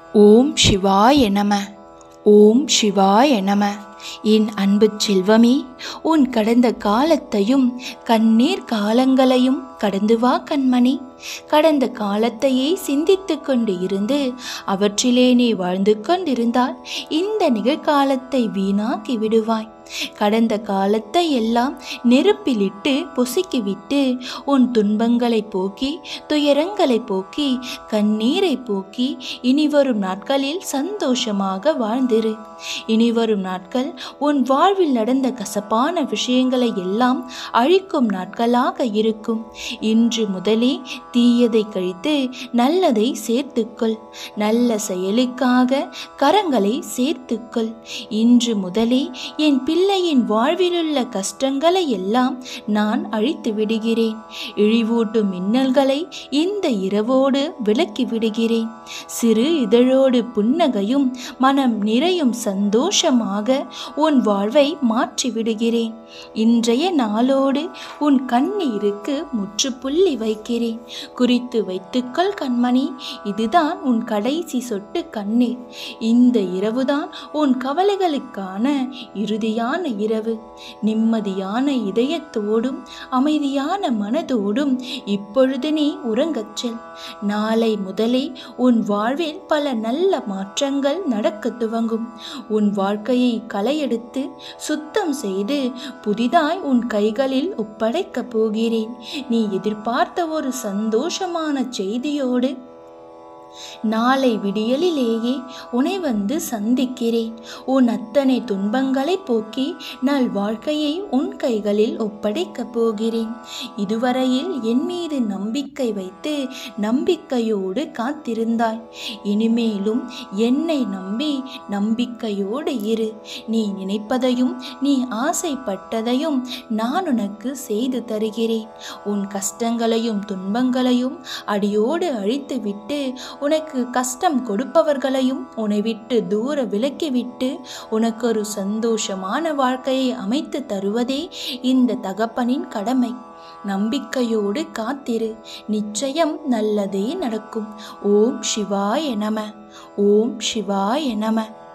ஓம் சிவாய நம ஓம் சிவாய நம என் அன்பு செல்வமே உன் கடந்த காலத்தையும் கண்ணீர் காலங்களையும் கடந்து வா கண்மணி கடந்த காலத்தையே சிந்தித்து கொண்டு இருந்து அவற்றிலே நீ வாழ்ந்து கொண்டிருந்தால் இந்த நிகழ்காலத்தை வீணாக்கி விடுவாய் கடந்த காலத்தை எல்லாம் நெருப்பிலிட்டு பொசுக்கிவிட்டு உன் துன்பங்களை போக்கி துயரங்களை போக்கி கண்ணீரை போக்கி இனி வரும் நாட்களில் சந்தோஷமாக வாழ்ந்திரு இனி வரும் நாட்கள் உன் வாழ்வில் நடந்த கசப்பான விஷயங்களை எல்லாம் அழிக்கும் நாட்களாக இருக்கும் இன்று முதலே தீயதை கழித்து நல்லதை சேர்த்துக்கொள் நல்ல செயலுக்காக கரங்களை சேர்த்துக்கொள் இன்று முதலே என் பிள்ளையின் வாழ்விலுள்ள கஷ்டங்களை எல்லாம் நான் அழித்து விடுகிறேன் இழிவூட்டும் மின்னல்களை இந்த இரவோடு விலக்கி விடுகிறேன் சிறு இதழோடு புன்னகையும் மனம் நிறையும் சந்தோஷமாக உன் வாழ்வை மாற்றி விடுகிறேன் இன்றைய நாளோடு உன் கண்ணீருக்கு முற்றுப்புள்ளி வைக்கிறேன் குறித்து வைத்துக்கொள் கண்மணி இதுதான் உன் கடைசி சொட்டு கண்ணீர் இந்த இரவுதான் உன் கவலைகளுக்கான இறுதியான இரவு நிம்மதியான இதயத்தோடும் அமைதியான மனதோடும் இப்பொழுது நீ உறங்கச் செல் நாளை முதலே உன் வாழ்வில் பல நல்ல மாற்றங்கள் நடக்க துவங்கும் உன் வாழ்க்கையை களையெடுத்து சுத்தம் செய்து புதிதாய் உன் கைகளில் ஒப்படைக்கப் போகிறேன் நீ எதிர்பார்த்த ஒரு சந்தோஷமான செய்தியோடு நாளை விடியலிலேயே உன்னை வந்து சந்திக்கிறேன் உன் அத்தனை துன்பங்களை போக்கி நல் வாழ்க்கையை உன் கைகளில் ஒப்படைக்கப் போகிறேன் இதுவரையில் என் மீது நம்பிக்கை வைத்து நம்பிக்கையோடு காத்திருந்தாய் இனிமேலும் என்னை நம்பி நம்பிக்கையோடு இரு நீ நினைப்பதையும் நீ ஆசைப்பட்டதையும் நான் உனக்கு செய்து தருகிறேன் உன் கஷ்டங்களையும் துன்பங்களையும் அடியோடு அழித்துவிட்டு உனக்கு கஷ்டம் கொடுப்பவர்களையும் உன்னை விட்டு தூர விலக்கிவிட்டு உனக்கு ஒரு சந்தோஷமான வாழ்க்கையை அமைத்து தருவதே இந்த தகப்பனின் கடமை நம்பிக்கையோடு காத்திரு நிச்சயம் நல்லதே நடக்கும் ஓம் சிவாய நம ஓம் சிவாய நம